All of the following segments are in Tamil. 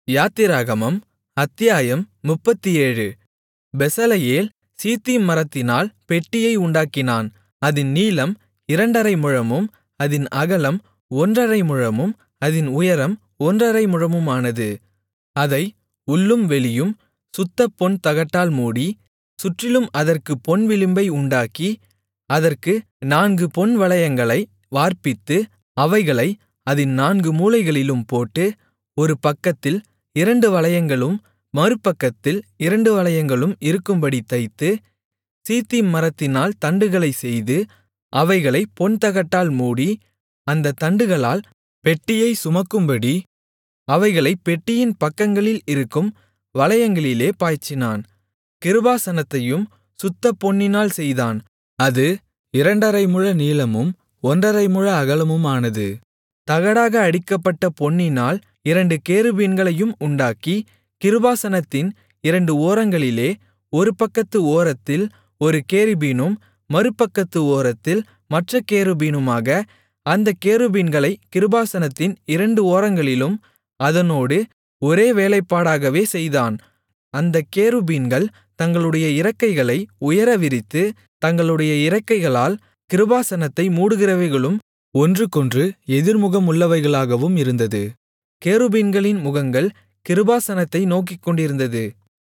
யாத்திராகமம் அத்தியாயம் முப்பத்தேழு பெசலெயேல் சீத்திம் மரத்தினால் பெட்டியை உண்டாக்கினான் அதின் நீளம் இரண்டரை முழமும் அதின் அகலம் ஒன்றரை முழமும் அதின் உயரம் ஒன்றரை முழமுமானது அதை உள்ளும் வெளியும் சுத்தப் பொன் தகட்டால் மூடி சுற்றிலும் அதற்குப் பொன் விளிம்பை உண்டாக்கி அதற்கு நான்கு பொன் வளையங்களை வார்ப்பித்து அவைகளை அதின் நான்கு மூலைகளிலும் போட்டு ஒரு பக்கத்தில் இரண்டு வளையங்களும் மறுபக்கத்தில் இரண்டு வளையங்களும் இருக்கும்படி தைத்து சீத்திம் மரத்தினால் தண்டுகளைச் செய்து அவைகளைப் பொன்தகட்டால் மூடி அந்தத் தண்டுகளால் பெட்டியைச் சுமக்கும்படி அவைகளைப் பெட்டியின் பக்கங்களில் இருக்கும் வளையங்களிலே பாய்ச்சினான் கிருபாசனத்தையும் சுத்தப் பொன்னினால் செய்தான் அது இரண்டரை முழ நீளமும் ஒன்றரை முழ அகலமுமானது தகடாக அடிக்கப்பட்ட பொன்னினால் இரண்டு கேருபீன்களையும் உண்டாக்கி கிருபாசனத்தின் இரண்டு ஓரங்களிலே ஒரு பக்கத்து ஓரத்தில் ஒரு கேருபீனும் மறுபக்கத்து ஓரத்தில் மற்ற கேருபீனுமாக அந்தக் கேருபீன்களைக் கிருபாசனத்தின் இரண்டு ஓரங்களிலும் அதனோடு ஒரே வேலைப்பாடாகவே செய்தான் அந்தக் கேருபீன்கள் தங்களுடைய இறக்கைகளை உயர விரித்து தங்களுடைய இறக்கைகளால் கிருபாசனத்தை மூடுகிறவைகளும் ஒன்றுக்கொன்று எதிர்முகமுள்ளவைகளாகவும் இருந்தது கேருபீன்களின் முகங்கள் கிருபாசனத்தை நோக்கிக்கொண்டிருந்தது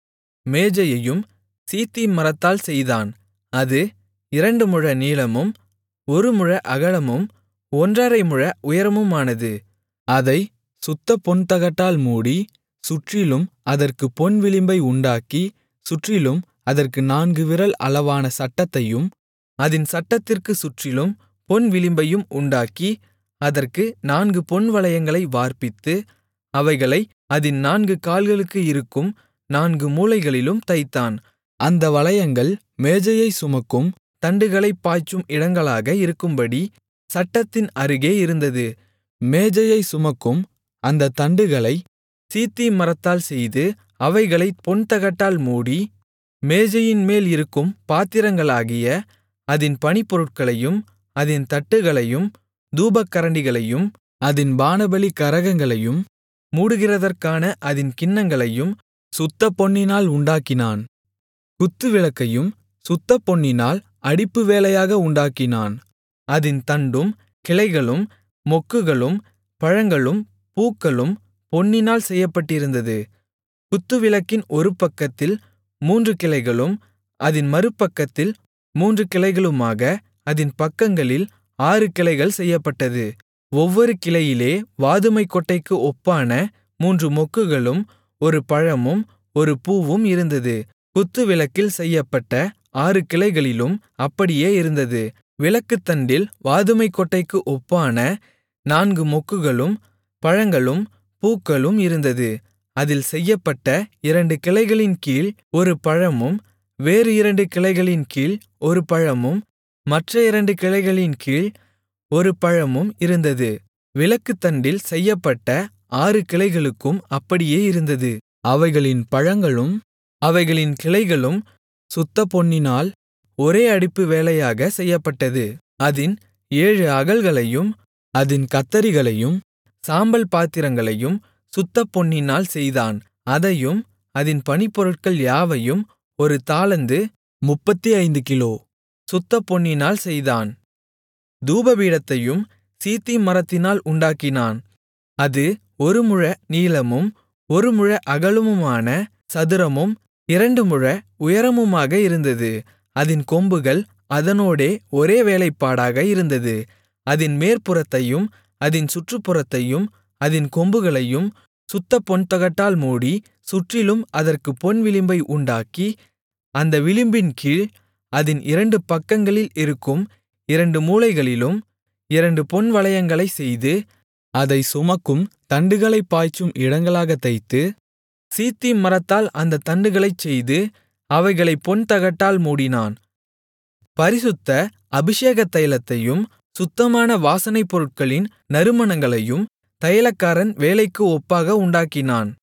மேஜையையும் சீத்திம் மரத்தால் செய்தான் அது இரண்டு முழ நீளமும் ஒரு முழ அகலமும் ஒன்றரை முழ உயரமுமானது அதை சுத்தப் பொன்தகட்டால் மூடி சுற்றிலும் அதற்குப் பொன் விளிம்பை உண்டாக்கி சுற்றிலும் அதற்கு நான்கு விரல் அளவான சட்டத்தையும் அதின் சட்டத்திற்குச் சுற்றிலும் பொன் விளிம்பையும் உண்டாக்கி அதற்கு நான்கு பொன் வளையங்களை வார்ப்பித்து அவைகளை அதின் நான்கு கால்களுக்கு இருக்கும் நான்கு மூலைகளிலும் தைத்தான் அந்த வளையங்கள் மேஜையைச் சுமக்கும் தண்டுகளைப் பாய்ச்சும் இடங்களாக இருக்கும்படி சட்டத்தின் அருகே இருந்தது மேஜையைச் சுமக்கும் அந்தத் தண்டுகளை சீத்திம் மரத்தால் செய்து அவைகளைப் பொன்தகட்டால் மூடி மேஜையின்மேல் இருக்கும் பாத்திரங்களாகிய அதின் பணிப்பொருட்களையும் அதின் தட்டுகளையும் தூபக்கரண்டிகளையும் அதின் பானபலி கரகங்களையும் மூடுகிறதற்கான அதின் கிண்ணங்களையும் சுத்தப் பொன்னினால் உண்டாக்கினான் குத்துவிளக்கையும் சுத்தப் பொன்னினால் அடிப்பு வேலையாக உண்டாக்கினான் அதின் தண்டும் கிளைகளும் மொக்குகளும் பழங்களும் பூக்களும் பொன்னினால் செய்யப்பட்டிருந்தது குத்துவிளக்கின் ஒரு பக்கத்தில் மூன்று கிளைகளும் அதின் மறுபக்கத்தில் மூன்று கிளைகளுமாக அதின் பக்கங்களில் ஆறு கிளைகள் செய்யப்பட்டது ஒவ்வொரு கிளையிலே வாதுமைக் கொட்டைக்கு ஒப்பான மூன்று மொக்குகளும் ஒரு பழமும் ஒரு பூவும் இருந்தது குத்துவிளக்கில் செய்யப்பட்ட ஆறு கிளைகளிலும் அப்படியே இருந்தது விளக்குத்தண்டில் வாதுமைக் கொட்டைக்கு ஒப்பான நான்கு மொக்குகளும் பழங்களும் பூக்களும் இருந்தது அதில் செய்யப்பட்ட இரண்டு கிளைகளின் கீழ் ஒரு பழமும் வேறு இரண்டு கிளைகளின் கீழ் ஒரு பழமும் மற்ற இரண்டு கிளைகளின் கீழ் ஒரு பழமும் இருந்தது விளக்குத்தண்டில் செய்யப்பட்ட ஆறு கிளைகளுக்கும் அப்படியே இருந்தது அவைகளின் பழங்களும் அவைகளின் கிளைகளும் சுத்தப் பொன்னினால் ஒரே அடிப்பு வேலையாக செய்யப்பட்டது அதின் ஏழு அகல்களையும் அதின் கத்தரிகளையும் சாம்பல் பாத்திரங்களையும் சுத்தப் பொன்னினால் செய்தான் அதையும் அதின் பணிப்பொருட்கள் யாவையும் ஒரு தாலந்து முப்பத்தி ஐந்து கிலோ சுத்தப் பொன்னினால் செய்தான் தூபபீடத்தையும் சீத்திம் மரத்தினால் உண்டாக்கினான் அது ஒரு முழ நீளமும் ஒரு முழ அகலமுமான சதுரமும் இரண்டு முழ உயரமுமாக இருந்தது அதின் கொம்புகள் அதனோடே ஒரே வேலைப்பாடாக இருந்தது அதின் மேற்புறத்தையும் அதின் சுற்றுப்புறத்தையும் அதின் கொம்புகளையும் சுத்தப் பொன்தகட்டால் மூடி சுற்றிலும் அதற்குப் பொன் விளிம்பை உண்டாக்கி அந்த விளிம்பின் கீழ் அதின் இரண்டு பக்கங்களில் இருக்கும் இரண்டு மூலைகளிலும் இரண்டு பொன் வளையங்களைச் செய்து அதை சுமக்கும் தண்டுகளைப் பாய்ச்சும் இடங்களாகத் தைத்து சீத்திம் மரத்தால் அந்த தண்டுகளைச் செய்து அவைகளைப் பொன்தகட்டால் மூடினான் பரிசுத்த அபிஷேக தைலத்தையும் சுத்தமான வாசனைப் பொருட்களின் நறுமணங்களையும் தைலக்காரன் வேலைக்கு ஒப்பாக உண்டாக்கினான்